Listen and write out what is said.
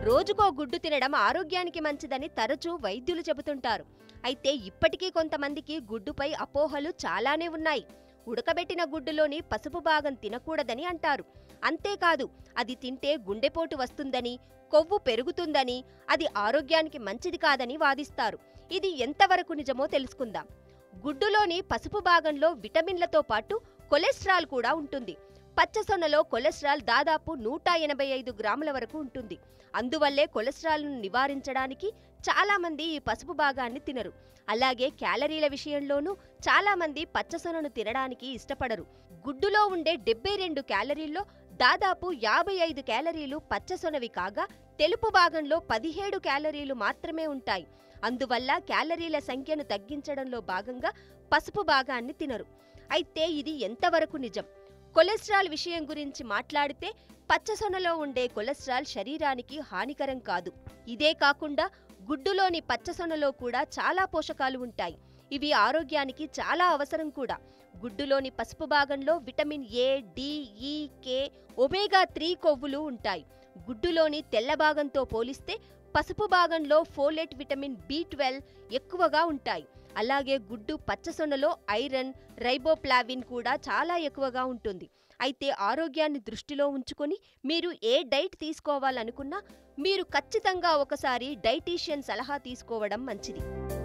రోజుకో గుడ్డు తినడం ఆరోగ్యానికి మంచిదని తరచూ వైద్యులు చెబుతుంటారు అయితే ఇప్పటికీ కొంతమందికి గుడ్డుపై అపోహలు చాలానే ఉన్నాయి ఉడకబెట్టిన గుడ్డులోని పసుపు భాగం తినకూడదని అంటారు అంతేకాదు అది తింటే గుండెపోటు వస్తుందని కొవ్వు పెరుగుతుందని అది ఆరోగ్యానికి మంచిది కాదని వాదిస్తారు ఇది ఎంతవరకు నిజమో తెలుసుకుందాం గుడ్డులోని పసుపు భాగంలో విటమిన్లతో పాటు కొలెస్ట్రాల్ కూడా ఉంటుంది పచ్చసొన్నలో కొలెస్ట్రాల్ దాదాపు నూట ఎనభై ఐదు గ్రాముల వరకు ఉంటుంది అందువల్లే కొలెస్ట్రాల్ను నివారించడానికి చాలామంది ఈ పసుపు భాగాన్ని తినరు అలాగే క్యాలరీల విషయంలోనూ చాలామంది పచ్చసొనను తినడానికి ఇష్టపడరు గుడ్డులో ఉండే డెబ్బై రెండు క్యాలరీల్లో దాదాపు యాభై ఐదు క్యాలరీలు పచ్చసొనవి కాగా తెలుపు భాగంలో పదిహేడు క్యాలరీలు మాత్రమే ఉంటాయి అందువల్ల క్యాలరీల సంఖ్యను తగ్గించడంలో భాగంగా పసుపు భాగాన్ని తినరు అయితే ఇది ఎంతవరకు నిజం కొలెస్ట్రాల్ విషయం గురించి మాట్లాడితే పచ్చసొనలో ఉండే కొలెస్ట్రాల్ శరీరానికి హానికరం కాదు ఇదే కాకుండా గుడ్డులోని పచ్చసొనలో కూడా చాలా పోషకాలు ఉంటాయి ఇవి ఆరోగ్యానికి చాలా అవసరం కూడా గుడ్డులోని పసుపు భాగంలో విటమిన్ ఏ డి ఈ కే ఒమేగా త్రీ కొవ్వులు ఉంటాయి గుడ్డులోని తెల్ల భాగంతో పోలిస్తే పసుపు భాగంలో ఫోలేట్ విటమిన్ బి ట్వెల్వ్ ఎక్కువగా ఉంటాయి అలాగే గుడ్డు పచ్చసొనలో ఐరన్ రైబోప్లావిన్ కూడా చాలా ఎక్కువగా ఉంటుంది అయితే ఆరోగ్యాన్ని దృష్టిలో ఉంచుకొని మీరు ఏ డైట్ తీసుకోవాలనుకున్నా మీరు ఖచ్చితంగా ఒకసారి డైటీషియన్ సలహా తీసుకోవడం మంచిది